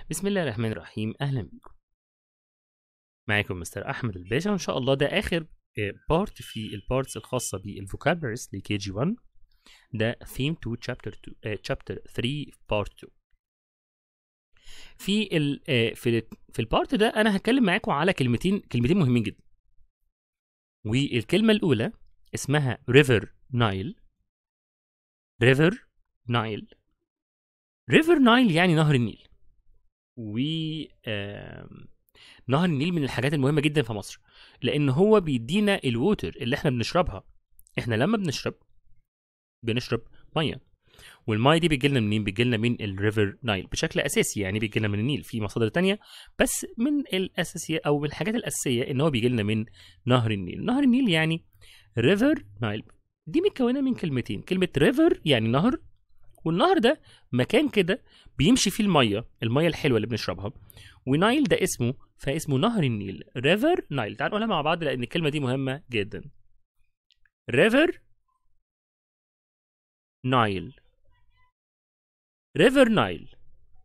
بسم الله الرحمن الرحيم اهلا بكم معاكم مستر احمد الباشا وان شاء الله ده اخر بارت في البارتس الخاصه بالفوكابلريز لكي جي 1 ده ثيم 2 chapter 2 chapter 3 بارت 2 في ال آه، في ال في البارت ده انا هتكلم معاكم على كلمتين كلمتين مهمين جدا والكلمه الاولى اسمها ريفر نايل ريفر نايل ريفر نايل يعني نهر النيل و آم، نهر النيل من الحاجات المهمه جدا في مصر لان هو بيدينا الووتر اللي احنا بنشربها احنا لما بنشرب بنشرب ميه والميه دي بتجيلنا منين بتجيلنا من الريفر نايل بشكل اساسي يعني بيجيلنا من النيل في مصادر تانية بس من الاساسيه او من الحاجات الاساسيه ان هو بيجيلنا من نهر النيل نهر النيل يعني ريفر نايل دي متكونه من كلمتين كلمه ريفر يعني نهر والنهر ده مكان كده بيمشي فيه الميه الميه الحلوه اللي بنشربها ونايل ده اسمه فاسمه نهر النيل ريفر نايل تعالوا نقولها مع بعض لان الكلمه دي مهمه جدا ريفر نايل ريفر نايل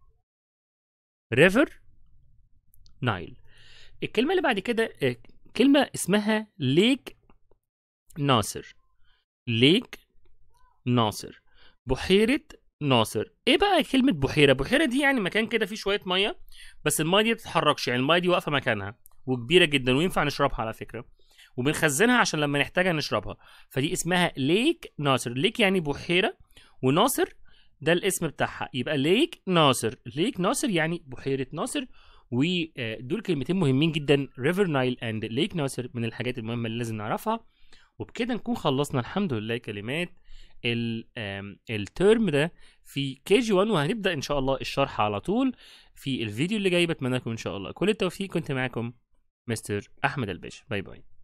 ريفر نايل الكلمه اللي بعد كده آه، كلمه اسمها ليك ناصر ليك ناصر بحيره ناصر ايه بقى كلمه بحيره بحيره دي يعني مكان كده فيه شويه ميه بس الميه دي ما بتتحركش يعني الميه دي واقفه مكانها وكبيره جدا وينفع نشربها على فكره وبنخزنها عشان لما نحتاجها نشربها فدي اسمها ليك ناصر ليك يعني بحيره وناصر ده الاسم بتاعها يبقى ليك ناصر ليك ناصر يعني بحيره ناصر ودول كلمتين مهمين جدا ريفر نايل اند ليك ناصر من الحاجات المهمه اللي لازم نعرفها وبكده نكون خلصنا الحمد لله كلمات ال- آم، الترم ده في كي جي 1 وهنبدا ان شاء الله الشرح على طول في الفيديو اللي جاي بتمنى لكم ان شاء الله كل التوفيق كنت معاكم مستر احمد الباشا باي باي